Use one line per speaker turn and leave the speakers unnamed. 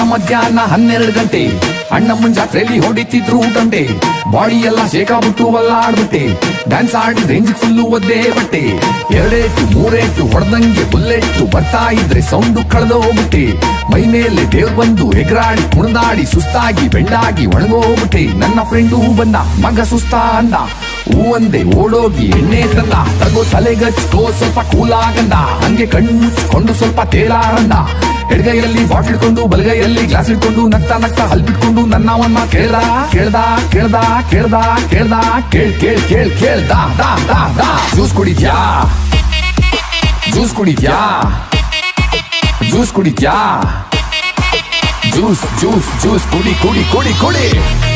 ಮಧ್ಯಾಹ್ನ ಹನ್ನೆರಡು ಗಂಟೆ ಅಣ್ಣಮ್ಮನ್ ಜಾತ್ರೆಯಲ್ಲಿ ಹೊಡಿತಿದ್ರು ಗಂಟೆ ಬಾಡಿ ಎಲ್ಲ ಶೇಕಾಬಿಟ್ಟು ಅಲ್ಲಾಡ್ಬಿಟ್ಟೆ ಡ್ಯಾನ್ಸ್ ಆಡಿ ರೇಂಜ್ ಫುಲ್ಲು ಒದ್ದೆ ಬಟ್ಟೆ ಎರಡೇಟು ಮೂರೇಟು ಹೊಡೆದಂಗೆ ಬುಲ್ಲೆಟ್ಟು ಬರ್ತಾ ಇದ್ರೆ ಸೌಂಡು ಕಳೆದೋಗ್ಬಿಟ್ಟೆ ಮೈ ಮೇಲೆ ದೇವ್ರು ಬಂದು ಎಗರಾಡಿ ಕುಣಿದಾಡಿ ಸುಸ್ತಾಗಿ ಬೆಂಡಾಗಿ ಒಣಗೋಗ್ಬಿಟ್ಟೆ ನನ್ನ ಫ್ರೆಂಡು ಬಂದ ಮಗ ಸುಸ್ತಾ ಅಂದ ಹೂ ಅಂದೆ ಓಡೋಗಿ ಎಣ್ಣೆ ತಂದ ತಗೋ ತಲೆಗಚ್ಕೋ ಸ್ವಲ್ಪ ಕೂಲಾಗಂದ ಹಂಗೆ ಕಣ್ಣು ಮುಚ್ಕೊಂಡು ಸ್ವಲ್ಪ ತೇಲಾರಂದ ಎಡಗೈಯಲ್ಲಿ ಬಾಟ್ಲ್ ಇಟ್ಕೊಂಡು ಬಲಗೈಯಲ್ಲಿ ಗ್ಲಾಸ್ ಇಟ್ಕೊಂಡು ನಗ್ತಾ ನಗ್ತಾ ಹಲ್ ಬಿಟ್ಕೊಂಡು ನನ್ನ ಅವನ್ನ ಕೇಳ್ದ ಕೇಳ್ದ ಕೇಳ್ದ ಕೇಳ್ದ ಕೇಳ್ದ ಕೇಳ್ ಕೇಳ್ ಕೇಳ್ ಕೇಳ್ದ ದಾ ದಾ ದಾ ಜ್ಯೂಸ್ ಕುಡಿದ್ಯಾ ಜ್ಯೂಸ್ ಕುಡಿದ್ಯಾ ಜ್ಯೂಸ್ ಕುಡಿದ್ಯಾ ಜ್ಯೂಸ್ ಜ್ಯೂಸ್ ಜ್ಯೂಸ್ ಕುಡಿ ಕುಡಿ ಕುಡಿ ಕುಡಿ